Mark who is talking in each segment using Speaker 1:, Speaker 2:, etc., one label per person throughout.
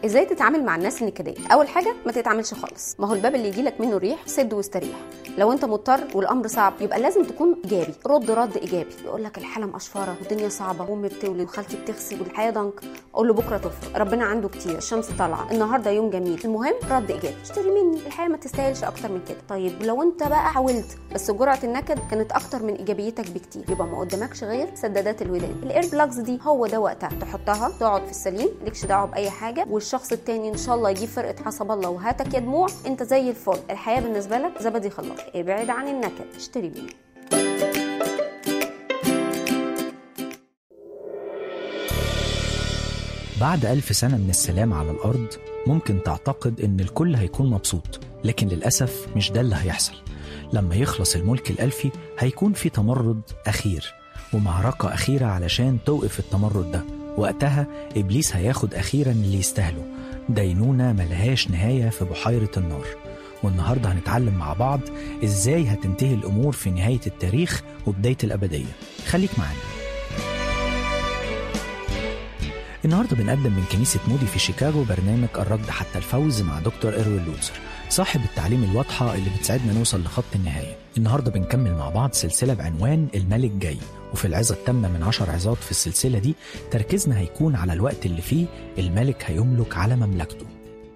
Speaker 1: ازاي تتعامل مع الناس النكديه اول حاجه ما تتعاملش خالص ما هو الباب اللي يجيلك منه ريح سد واستريح لو انت مضطر والامر صعب يبقى لازم تكون ايجابي رد رد ايجابي يقول لك الحاله مقشفره والدنيا صعبه امي بتولد وخالتي بتغسل والحياه ضنك قول له بكره تفرق ربنا عنده كتير الشمس طالعه النهارده يوم جميل المهم رد ايجابي اشتري مني الحياه ما تستاهلش اكتر من كده طيب لو انت بقى حاولت بس جرعه النكد كانت اكتر من ايجابيتك بكتير يبقى ما قدامكش غير سدادات الودان الاير بلاجز دي هو ده وقتها تحطها تقعد في السليم مالكش دعوه باي حاجه والشخص التاني ان شاء الله يجيب فرقه حسب الله وهاتك يا دموع انت زي الفل الحياه بالنسبه لك زبدي خلاص ابعد عن النكد اشتري مني
Speaker 2: بعد ألف سنة من السلام على الأرض ممكن تعتقد إن الكل هيكون مبسوط لكن للأسف مش ده اللي هيحصل لما يخلص الملك الألفي هيكون في تمرد أخير ومعركة أخيرة علشان توقف التمرد ده وقتها إبليس هياخد أخيرا اللي يستاهله دينونة ملهاش نهاية في بحيرة النار والنهاردة هنتعلم مع بعض إزاي هتنتهي الأمور في نهاية التاريخ وبداية الأبدية خليك معانا النهارده بنقدم من كنيسة مودي في شيكاغو برنامج الركض حتى الفوز مع دكتور إيروين لوتسر صاحب التعليم الواضحة اللي بتساعدنا نوصل لخط النهاية النهارده بنكمل مع بعض سلسلة بعنوان الملك جاي وفي العظة التامة من عشر عظات في السلسلة دي تركيزنا هيكون على الوقت اللي فيه الملك هيملك على مملكته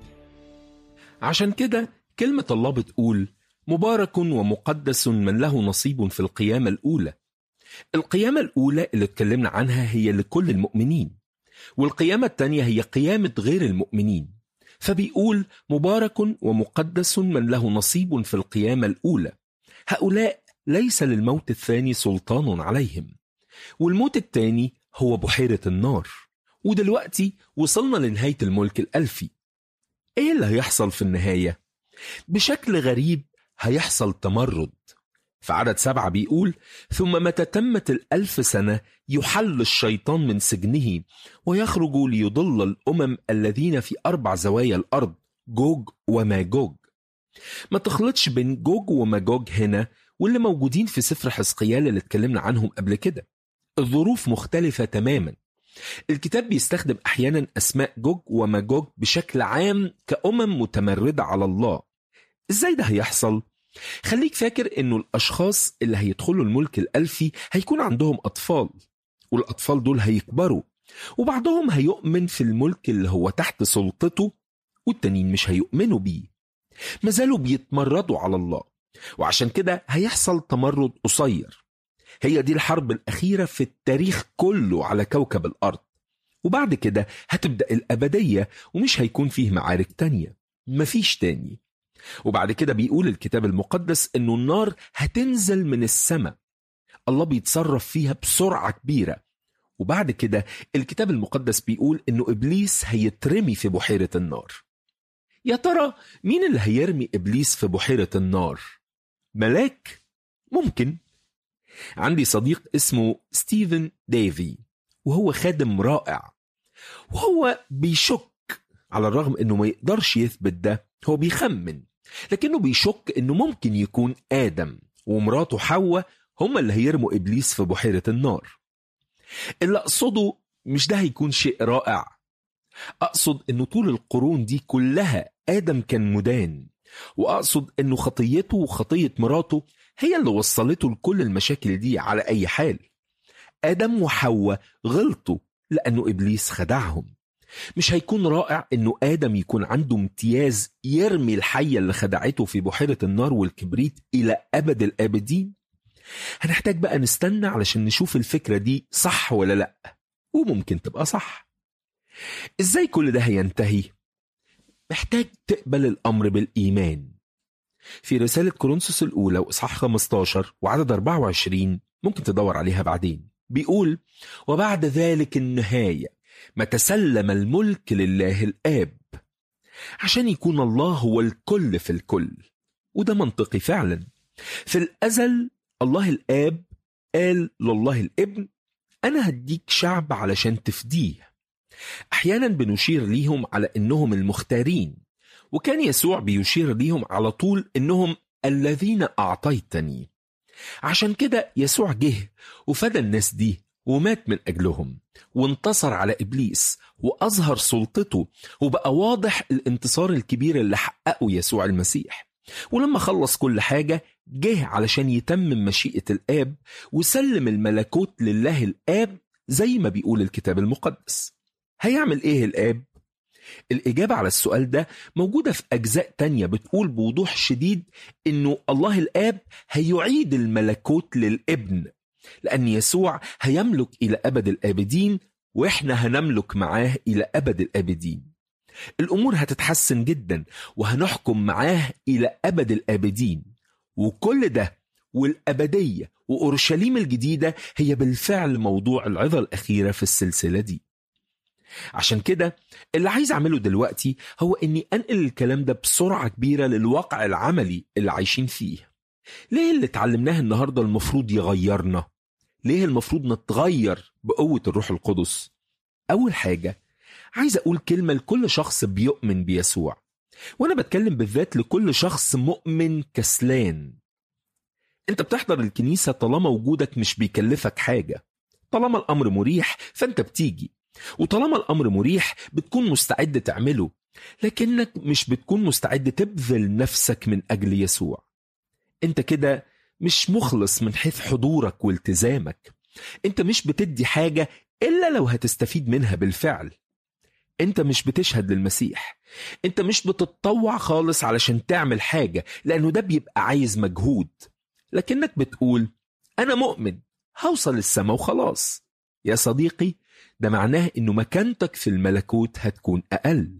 Speaker 3: عشان كده كلمة الله بتقول مبارك ومقدس من له نصيب في القيامة الأولى القيامة الأولى اللي اتكلمنا عنها هي لكل المؤمنين والقيامة الثانية هي قيامة غير المؤمنين فبيقول مبارك ومقدس من له نصيب في القيامة الأولى هؤلاء ليس للموت الثاني سلطان عليهم والموت الثاني هو بحيرة النار ودلوقتي وصلنا لنهاية الملك الألفي إيه اللي هيحصل في النهاية؟ بشكل غريب هيحصل تمرد في عدد سبعة بيقول ثم متى تمت الألف سنة يحل الشيطان من سجنه ويخرج ليضل الأمم الذين في أربع زوايا الأرض جوج وماجوج ما تخلطش بين جوج وماجوج هنا واللي موجودين في سفر حزقيال اللي اتكلمنا عنهم قبل كده الظروف مختلفة تماما الكتاب بيستخدم أحيانا أسماء جوج وماجوج بشكل عام كأمم متمردة على الله إزاي ده هيحصل؟ خليك فاكر انه الاشخاص اللي هيدخلوا الملك الالفي هيكون عندهم اطفال والاطفال دول هيكبروا وبعضهم هيؤمن في الملك اللي هو تحت سلطته والتانيين مش هيؤمنوا بيه ما زالوا بيتمردوا على الله وعشان كده هيحصل تمرد قصير هي دي الحرب الأخيرة في التاريخ كله على كوكب الأرض وبعد كده هتبدأ الأبدية ومش هيكون فيه معارك تانية مفيش تاني وبعد كده بيقول الكتاب المقدس انه النار هتنزل من السماء الله بيتصرف فيها بسرعة كبيرة وبعد كده الكتاب المقدس بيقول انه ابليس هيترمي في بحيرة النار يا ترى مين اللي هيرمي ابليس في بحيرة النار ملاك ممكن عندي صديق اسمه ستيفن ديفي وهو خادم رائع وهو بيشك على الرغم انه ما يقدرش يثبت ده هو بيخمن لكنه بيشك انه ممكن يكون ادم ومراته حواء هما اللي هيرموا ابليس في بحيره النار اللي اقصده مش ده هيكون شيء رائع اقصد انه طول القرون دي كلها ادم كان مدان واقصد انه خطيته وخطيه مراته هي اللي وصلته لكل المشاكل دي على اي حال ادم وحواء غلطوا لانه ابليس خدعهم مش هيكون رائع انه ادم يكون عنده امتياز يرمي الحيه اللي خدعته في بحيره النار والكبريت الى ابد الابدين هنحتاج بقى نستنى علشان نشوف الفكره دي صح ولا لا وممكن تبقى صح ازاي كل ده هينتهي محتاج تقبل الامر بالايمان في رساله كورنثوس الاولى واصحاح 15 وعدد 24 ممكن تدور عليها بعدين بيقول وبعد ذلك النهايه ما تسلم الملك لله الآب عشان يكون الله هو الكل في الكل وده منطقي فعلا في الأزل الله الآب قال لله الابن أنا هديك شعب علشان تفديه أحيانا بنشير ليهم على إنهم المختارين وكان يسوع بيشير ليهم على طول إنهم الذين أعطيتني عشان كده يسوع جه وفدى الناس دي ومات من أجلهم وانتصر على إبليس وأظهر سلطته وبقى واضح الانتصار الكبير اللي حققه يسوع المسيح ولما خلص كل حاجة جه علشان يتمم مشيئة الآب وسلم الملكوت لله الآب زي ما بيقول الكتاب المقدس هيعمل إيه الآب؟ الإجابة على السؤال ده موجودة في أجزاء تانية بتقول بوضوح شديد إنه الله الآب هيعيد الملكوت للابن لأن يسوع هيملك إلى أبد الآبدين وإحنا هنملك معاه إلى أبد الآبدين الأمور هتتحسن جدا وهنحكم معاه إلى أبد الآبدين وكل ده والأبدية وأورشليم الجديدة هي بالفعل موضوع العظة الأخيرة في السلسلة دي عشان كده اللي عايز أعمله دلوقتي هو إني أنقل الكلام ده بسرعة كبيرة للواقع العملي اللي عايشين فيه ليه اللي اتعلمناه النهاردة المفروض يغيرنا؟ ليه المفروض نتغير بقوة الروح القدس؟ أول حاجة عايز أقول كلمة لكل شخص بيؤمن بيسوع وأنا بتكلم بالذات لكل شخص مؤمن كسلان أنت بتحضر الكنيسة طالما وجودك مش بيكلفك حاجة طالما الأمر مريح فأنت بتيجي وطالما الأمر مريح بتكون مستعد تعمله لكنك مش بتكون مستعد تبذل نفسك من أجل يسوع أنت كده مش مخلص من حيث حضورك والتزامك أنت مش بتدي حاجة إلا لو هتستفيد منها بالفعل انت مش بتشهد للمسيح انت مش بتتطوع خالص علشان تعمل حاجة لانه ده بيبقى عايز مجهود لكنك بتقول انا مؤمن هوصل السما وخلاص يا صديقي ده معناه انه مكانتك في الملكوت هتكون اقل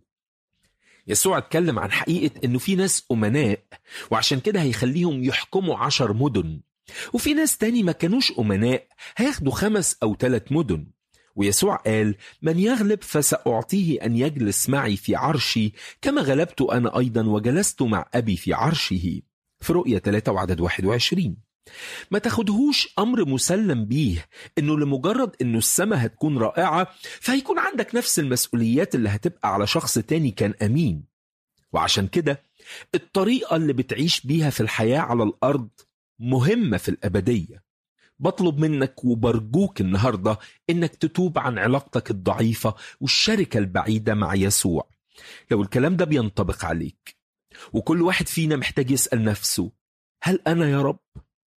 Speaker 3: يسوع اتكلم عن حقيقة انه في ناس امناء وعشان كده هيخليهم يحكموا عشر مدن وفي ناس تاني ما كانوش امناء هياخدوا خمس او ثلاث مدن ويسوع قال من يغلب فسأعطيه أن يجلس معي في عرشي كما غلبت أنا أيضا وجلست مع أبي في عرشه في رؤية 3 وعدد 21 ما تاخدهوش أمر مسلم بيه إنه لمجرد إنه السماء هتكون رائعة فهيكون عندك نفس المسؤوليات اللي هتبقى على شخص تاني كان أمين وعشان كده الطريقة اللي بتعيش بيها في الحياة على الأرض مهمة في الأبدية بطلب منك وبرجوك النهارده انك تتوب عن علاقتك الضعيفه والشركه البعيده مع يسوع لو الكلام ده بينطبق عليك وكل واحد فينا محتاج يسال نفسه هل انا يا رب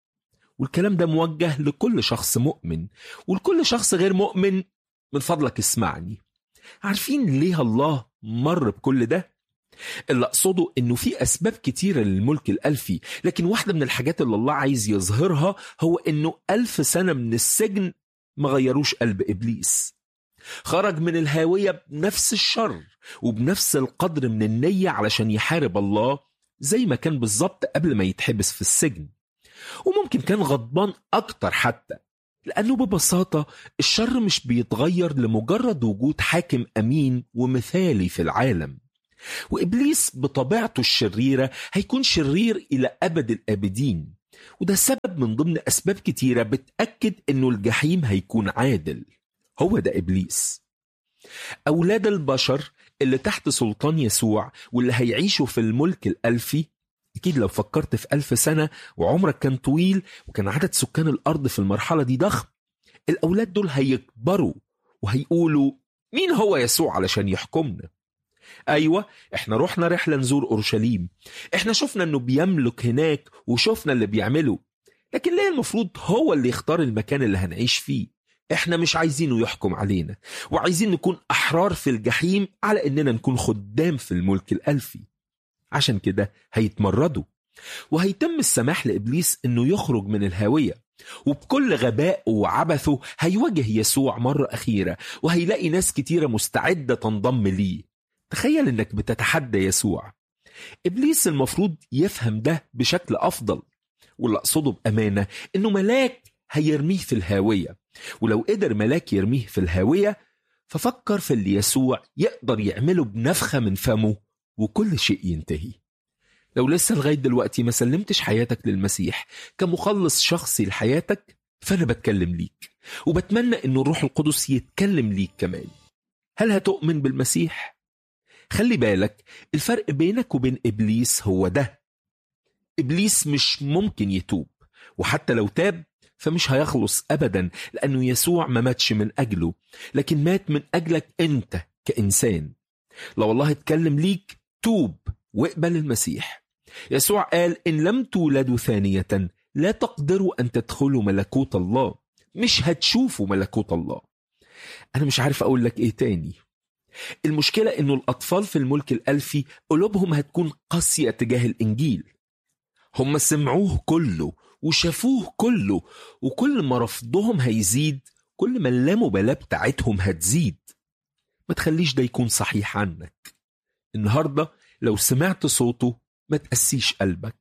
Speaker 3: والكلام ده موجه لكل شخص مؤمن ولكل شخص غير مؤمن من فضلك اسمعني عارفين ليه الله مر بكل ده اللي أقصده إنه في أسباب كتيرة للملك الألفي لكن واحدة من الحاجات اللي الله عايز يظهرها هو إنه ألف سنة من السجن ما غيروش قلب إبليس خرج من الهاوية بنفس الشر وبنفس القدر من النية علشان يحارب الله زي ما كان بالظبط قبل ما يتحبس في السجن وممكن كان غضبان أكتر حتى لأنه ببساطة الشر مش بيتغير لمجرد وجود حاكم أمين ومثالي في العالم وإبليس بطبيعته الشريرة هيكون شرير إلى أبد الآبدين وده سبب من ضمن أسباب كتيرة بتأكد إنه الجحيم هيكون عادل هو ده إبليس أولاد البشر اللي تحت سلطان يسوع واللي هيعيشوا في الملك الألفي أكيد لو فكرت في ألف سنة وعمرك كان طويل وكان عدد سكان الأرض في المرحلة دي ضخم الأولاد دول هيكبروا وهيقولوا مين هو يسوع علشان يحكمنا ايوه احنا رحنا رحله نزور اورشليم احنا شفنا انه بيملك هناك وشفنا اللي بيعمله لكن ليه المفروض هو اللي يختار المكان اللي هنعيش فيه احنا مش عايزينه يحكم علينا وعايزين نكون احرار في الجحيم على اننا نكون خدام في الملك الالفي عشان كده هيتمردوا وهيتم السماح لابليس انه يخرج من الهاويه وبكل غبائه وعبثه هيواجه يسوع مرة أخيرة وهيلاقي ناس كتيرة مستعدة تنضم ليه تخيل انك بتتحدى يسوع ابليس المفروض يفهم ده بشكل افضل واللي اقصده بامانه انه ملاك هيرميه في الهاويه ولو قدر ملاك يرميه في الهاويه ففكر في اللي يسوع يقدر يعمله بنفخه من فمه وكل شيء ينتهي لو لسه لغايه دلوقتي ما سلمتش حياتك للمسيح كمخلص شخصي لحياتك فانا بتكلم ليك وبتمنى ان الروح القدس يتكلم ليك كمان هل هتؤمن بالمسيح خلي بالك الفرق بينك وبين ابليس هو ده ابليس مش ممكن يتوب وحتى لو تاب فمش هيخلص أبدا لأنه يسوع ما ماتش من أجله لكن مات من أجلك أنت كإنسان لو الله اتكلم ليك توب واقبل المسيح يسوع قال إن لم تولدوا ثانية لا تقدروا أن تدخلوا ملكوت الله مش هتشوفوا ملكوت الله أنا مش عارف أقول لك إيه تاني المشكلة إنه الأطفال في الملك الألفي قلوبهم هتكون قاسية تجاه الإنجيل هم سمعوه كله وشافوه كله وكل ما رفضهم هيزيد كل ما اللامبالاة بتاعتهم هتزيد ما تخليش ده يكون صحيح عنك النهاردة لو سمعت صوته ما تقسيش قلبك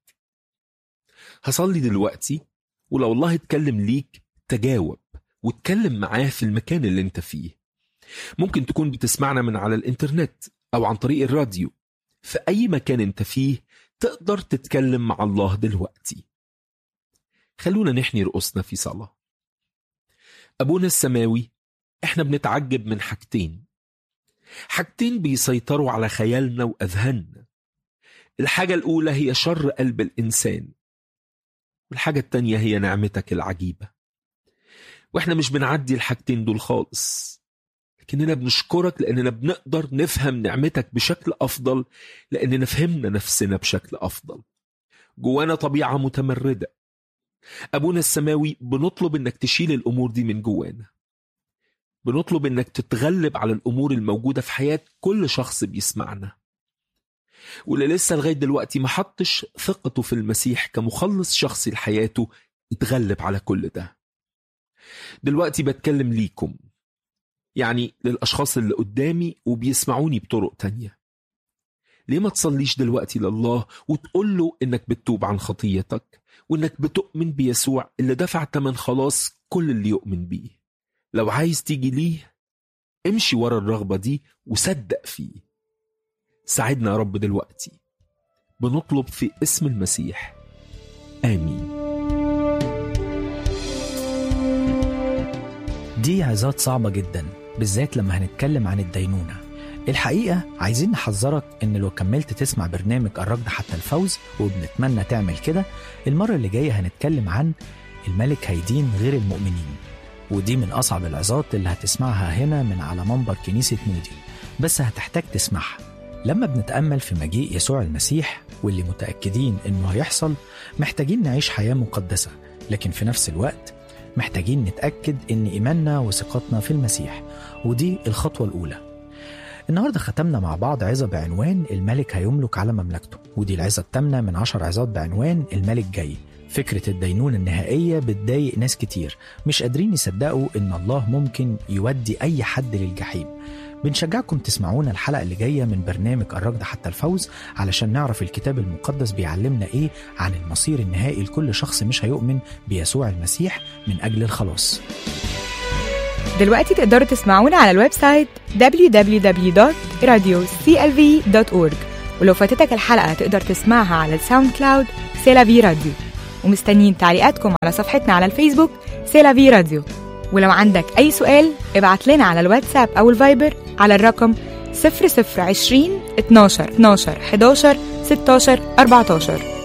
Speaker 3: هصلي دلوقتي ولو الله اتكلم ليك تجاوب واتكلم معاه في المكان اللي انت فيه ممكن تكون بتسمعنا من على الانترنت او عن طريق الراديو في اي مكان انت فيه تقدر تتكلم مع الله دلوقتي خلونا نحني رؤوسنا في صلاة أبونا السماوي إحنا بنتعجب من حاجتين حاجتين بيسيطروا على خيالنا وأذهاننا الحاجة الأولى هي شر قلب الإنسان والحاجة التانية هي نعمتك العجيبة وإحنا مش بنعدي الحاجتين دول خالص لكننا بنشكرك لأننا بنقدر نفهم نعمتك بشكل أفضل لأننا فهمنا نفسنا بشكل أفضل جوانا طبيعة متمردة أبونا السماوي بنطلب إنك تشيل الأمور دي من جوانا بنطلب إنك تتغلب على الأمور الموجودة في حياة كل شخص بيسمعنا واللي لسه لغاية دلوقتي ما حطش ثقته في المسيح كمخلص شخصي لحياته يتغلب على كل ده دلوقتي بتكلم ليكم يعني للأشخاص اللي قدامي وبيسمعوني بطرق تانية ليه ما تصليش دلوقتي لله وتقول له إنك بتتوب عن خطيتك وإنك بتؤمن بيسوع اللي دفع تمن خلاص كل اللي يؤمن بيه لو عايز تيجي ليه امشي ورا الرغبة دي وصدق فيه ساعدنا يا رب دلوقتي بنطلب في اسم المسيح آمين
Speaker 2: دي عظات صعبة جدا بالذات لما هنتكلم عن الدينونة الحقيقة عايزين نحذرك إن لو كملت تسمع برنامج الركض حتى الفوز وبنتمنى تعمل كده المرة اللي جاية هنتكلم عن الملك هيدين غير المؤمنين ودي من أصعب العظات اللي هتسمعها هنا من على منبر كنيسة مودي بس هتحتاج تسمعها لما بنتأمل في مجيء يسوع المسيح واللي متأكدين إنه هيحصل محتاجين نعيش حياة مقدسة لكن في نفس الوقت محتاجين نتأكد إن إيماننا وثقتنا في المسيح ودي الخطوة الأولى النهاردة ختمنا مع بعض عظة بعنوان الملك هيملك على مملكته ودي العظة الثامنة من عشر عظات بعنوان الملك جاي فكرة الدينونة النهائية بتضايق ناس كتير مش قادرين يصدقوا إن الله ممكن يودي أي حد للجحيم بنشجعكم تسمعونا الحلقة اللي جاية من برنامج الركض حتى الفوز علشان نعرف الكتاب المقدس بيعلمنا إيه عن المصير النهائي لكل شخص مش هيؤمن بيسوع المسيح من أجل الخلاص
Speaker 4: دلوقتي تقدروا تسمعونا على الويب سايت www.radioclv.org ولو فاتتك الحلقة تقدر تسمعها على الساوند كلاود سيلافي راديو ومستنيين تعليقاتكم على صفحتنا على الفيسبوك سيلافي راديو ولو عندك أي سؤال ابعت لنا على الواتساب أو الفايبر على الرقم 0020 12 12 11 16 14